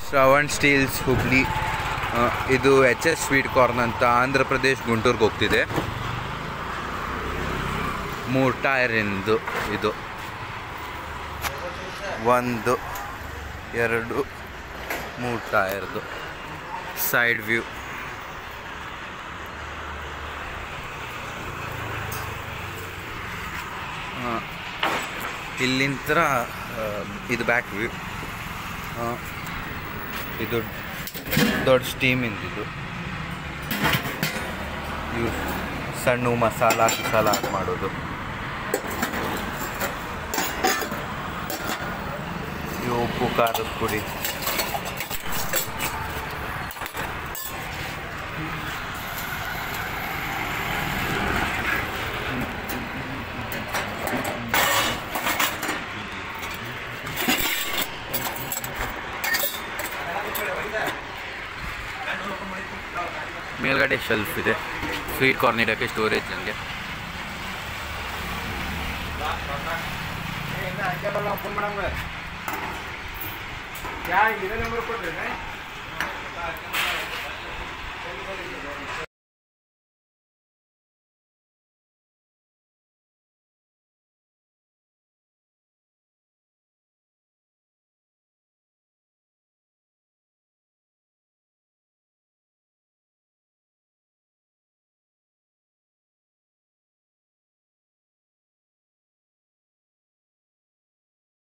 Shravan steels Hubli ಆ, ಇದು H S sweet corn ಅಂತ ಆಂಧ್ರ ಪ್ರದೇಶ್ ಗುಂಟೂರ್ಗೆ ಹೋಗ್ತಿದೆ ಮೂರು ಟೈರಿಂದು ಇದು ಒಂದು ಎರಡು ಮೂರು ಟೈರ್ದು ಸೈಡ್ ವ್ಯೂ ಇಲ್ಲಿಂದ ಇದು ಬ್ಯಾಕ್ ವ್ಯೂ ಇದು ದೊಡ್ಡ ಸ್ಟೀಮಿಂದ ಇದು ಇವು ಸಣ್ಣ ಮಸಾಲ ಗಿಸಾಲ ಹಾಕಿ ಮಾಡೋದು ಇವು ಉಪ್ಪು ಖಾರದ ಪುಡಿ ಮೇಲ್ಗಡೆ ಶೆಲ್ಫ್ ಇದೆ ಸ್ವೀಟ್ ಕಾರ್ನ್ ಇಡೋಕ್ಕೆ ಸ್ಟೋರೇಜ್ ನನಗೆ ಯಾ ಇದೇ ನಂಬರ್ ಕೊಡ್ರಿ